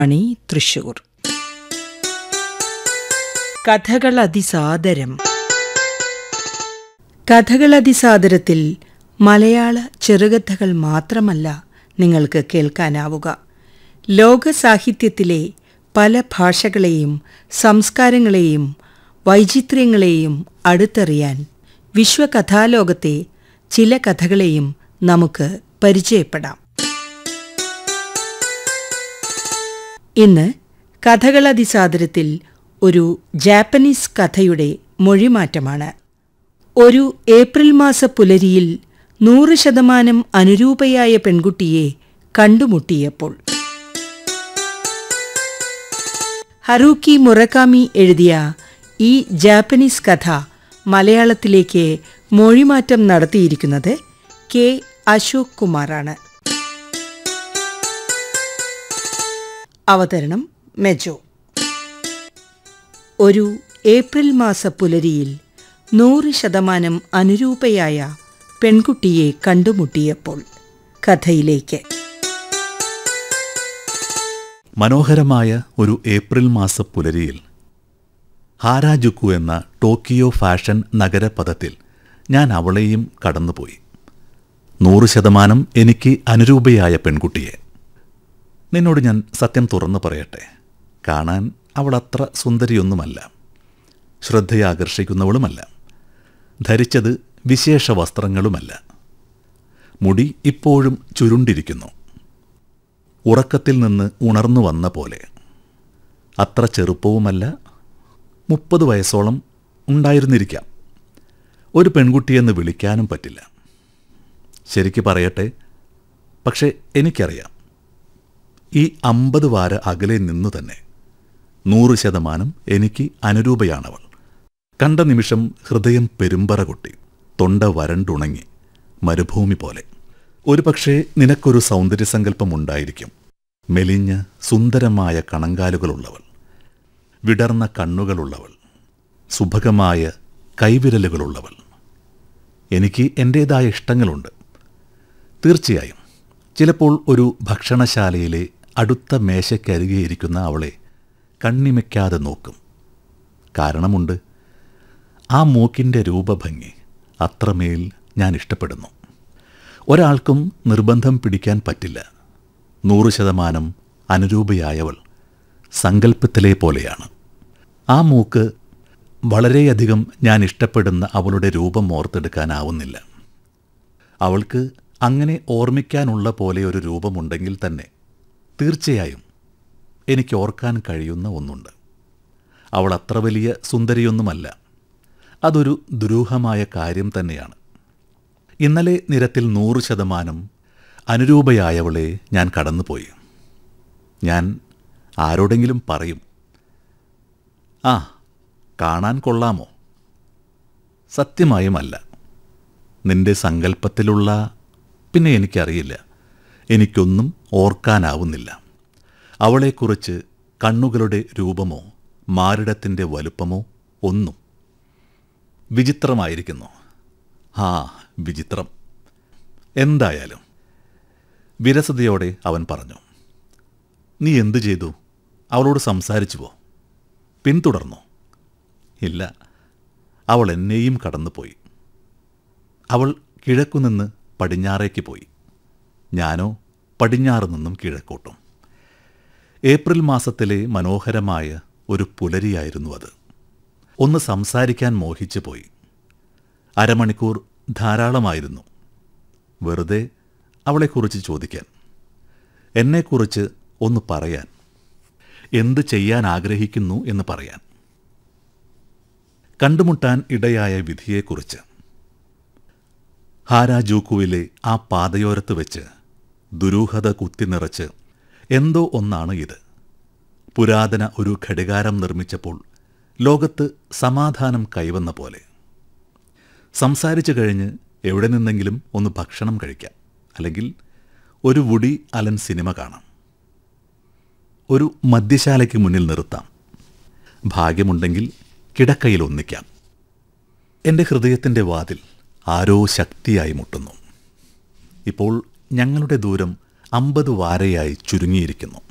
മണി തൃശൂർ കഥകൾ അതിസാദരം കഥകൾ അതിസാദരത്തിൽ മലയാള ചെറുകഥകൾ മാത്രമല്ല നിങ്ങൾക്ക് കേൾക്കാനാവുക ലോക സാഹിത്യത്തിലെ പല ഭാഷകളെയും സംസ്കാരങ്ങളെയും വൈചിത്ര്യങ്ങളെയും അടുത്തറിയാൻ വിശ്വകഥാലോകത്തെ ചില കഥകളെയും നമുക്ക് പരിചയപ്പെടാം ഇന്ന് കഥകളതിസാദരത്തിൽ ഒരു ജാപ്പനീസ് കഥയുടെ മൊഴിമാറ്റമാണ് ഒരു ഏപ്രിൽ മാസ പുലരിയിൽ നൂറ് ശതമാനം അനുരൂപയായ പെൺകുട്ടിയെ കണ്ടുമുട്ടിയപ്പോൾ ഹറൂക്കി മുറക്കാമി എഴുതിയ ഈ ജാപ്പനീസ് കഥ മലയാളത്തിലേക്ക് മൊഴിമാറ്റം നടത്തിയിരിക്കുന്നത് കെ അശോക് കുമാറാണ് അവതരണം മെജോ ഒരു ഏപ്രിൽ മാസ പുലരിയിൽ നൂറ് ശതമാനം അനുരൂപയായ പെൺകുട്ടിയെ കണ്ടുമുട്ടിയപ്പോൾ കഥയിലേക്ക് മനോഹരമായ ഒരു ഏപ്രിൽ മാസ പുലരിയിൽ ഹാരാജുക്കു എന്ന ടോക്കിയോ ഫാഷൻ നഗരപഥത്തിൽ ഞാൻ അവളെയും കടന്നുപോയി നൂറ് ശതമാനം എനിക്ക് അനുരൂപയായ പെൺകുട്ടിയെ നിന്നോട് ഞാൻ സത്യം തുറന്നു പറയട്ടെ കാണാൻ അവൾ അത്ര സുന്ദരിയൊന്നുമല്ല ശ്രദ്ധയെ ആകർഷിക്കുന്നവളുമല്ല ധരിച്ചത് വിശേഷ വസ്ത്രങ്ങളുമല്ല മുടി ഇപ്പോഴും ചുരുണ്ടിരിക്കുന്നു ഉറക്കത്തിൽ നിന്ന് ഉണർന്നു വന്ന പോലെ അത്ര ചെറുപ്പവുമല്ല മുപ്പത് വയസ്സോളം ഉണ്ടായിരുന്നിരിക്കാം ഒരു പെൺകുട്ടിയെന്ന് വിളിക്കാനും പറ്റില്ല ശരിക്ക് പറയട്ടെ പക്ഷേ എനിക്കറിയാം ഈ അമ്പത് വാര അകലെ നിന്നു തന്നെ നൂറ് ശതമാനം എനിക്ക് അനുരൂപയാണവൾ കണ്ട നിമിഷം ഹൃദയം പെരുമ്പറ കൊട്ടി തൊണ്ട വരണ്ടുണങ്ങി മരുഭൂമി പോലെ ഒരുപക്ഷേ നിനക്കൊരു സൗന്ദര്യസങ്കല്പമുണ്ടായിരിക്കും മെലിഞ്ഞ സുന്ദരമായ കണങ്കാലുകളുള്ളവൾ വിടർന്ന കണ്ണുകളുള്ളവൾ സുഭഗമായ കൈവിരലുകളുള്ളവൾ എനിക്ക് എൻ്റേതായ ഇഷ്ടങ്ങളുണ്ട് തീർച്ചയായും ചിലപ്പോൾ ഒരു ഭക്ഷണശാലയിലെ അടുത്ത മേശയ്ക്കരികെ ഇരിക്കുന്ന അവളെ കണ്ണിമയ്ക്കാതെ നോക്കും കാരണമുണ്ട് ആ മൂക്കിൻ്റെ രൂപഭംഗി അത്രമേൽ ഞാൻ ഇഷ്ടപ്പെടുന്നു ഒരാൾക്കും നിർബന്ധം പിടിക്കാൻ പറ്റില്ല നൂറ് ശതമാനം അനുരൂപയായവൾ സങ്കല്പത്തിലെ പോലെയാണ് ആ മൂക്ക് വളരെയധികം ഞാൻ ഇഷ്ടപ്പെടുന്ന അവളുടെ രൂപം ഓർത്തെടുക്കാനാവുന്നില്ല അവൾക്ക് അങ്ങനെ ഓർമ്മിക്കാനുള്ള പോലെ ഒരു രൂപമുണ്ടെങ്കിൽ തന്നെ തീർച്ചയായും എനിക്ക് ഓർക്കാൻ കഴിയുന്ന ഒന്നുണ്ട് അവൾ അത്ര വലിയ സുന്ദരിയൊന്നുമല്ല അതൊരു ദുരൂഹമായ കാര്യം തന്നെയാണ് ഇന്നലെ നിരത്തിൽ നൂറ് ശതമാനം അനുരൂപയായവളെ ഞാൻ കടന്നുപോയി ഞാൻ ആരോടെങ്കിലും പറയും ആ കാണാൻ കൊള്ളാമോ സത്യമായുമല്ല നിന്റെ സങ്കല്പത്തിലുള്ള പിന്നെ എനിക്കറിയില്ല എനിക്കൊന്നും ഓർക്കാനാവുന്നില്ല അവളെക്കുറിച്ച് കണ്ണുകളുടെ രൂപമോ മാരിടത്തിൻ്റെ വലുപ്പമോ ഒന്നും വിചിത്രമായിരിക്കുന്നു ആ വിചിത്രം എന്തായാലും വിരസതയോടെ അവൻ പറഞ്ഞു നീ എന്തു ചെയ്തു അവളോട് സംസാരിച്ചുവോ പിന്തുടർന്നോ ഇല്ല അവൾ എന്നെയും കടന്നുപോയി അവൾ കിഴക്കുനിന്ന് പടിഞ്ഞാറേക്ക് പോയി ഞാനോ പടിഞ്ഞാറ് നിന്നും കിഴക്കോട്ടും ഏപ്രിൽ മാസത്തിലെ മനോഹരമായ ഒരു പുലരിയായിരുന്നു അത് ഒന്ന് സംസാരിക്കാൻ മോഹിച്ചു പോയി അരമണിക്കൂർ ധാരാളമായിരുന്നു വെറുതെ അവളെക്കുറിച്ച് ചോദിക്കാൻ എന്നെക്കുറിച്ച് ഒന്ന് പറയാൻ എന്ത് ചെയ്യാൻ ആഗ്രഹിക്കുന്നു എന്ന് പറയാൻ കണ്ടുമുട്ടാൻ ഇടയായ വിധിയെക്കുറിച്ച് ഹാരാജൂക്കുവിലെ ആ പാതയോരത്ത് വെച്ച് ദുരൂഹത കുത്തി നിറച്ച് എന്തോ ഒന്നാണ് ഇത് പുരാതന ഒരു ഘടികാരം നിർമ്മിച്ചപ്പോൾ ലോകത്ത് സമാധാനം കൈവന്ന പോലെ സംസാരിച്ചു കഴിഞ്ഞ് എവിടെ നിന്നെങ്കിലും ഒന്ന് ഭക്ഷണം കഴിക്കാം അല്ലെങ്കിൽ ഒരു വുടി അലൻ സിനിമ കാണാം ഒരു മദ്യശാലയ്ക്ക് മുന്നിൽ നിർത്താം ഭാഗ്യമുണ്ടെങ്കിൽ കിടക്കയിൽ ഒന്നിക്കാം എൻ്റെ ഹൃദയത്തിൻ്റെ വാതിൽ ആരോ ശക്തിയായി മുട്ടുന്നു ഇപ്പോൾ ഞങ്ങളുടെ ദൂരം അമ്പത് വാരയായി ചുരുങ്ങിയിരിക്കുന്നു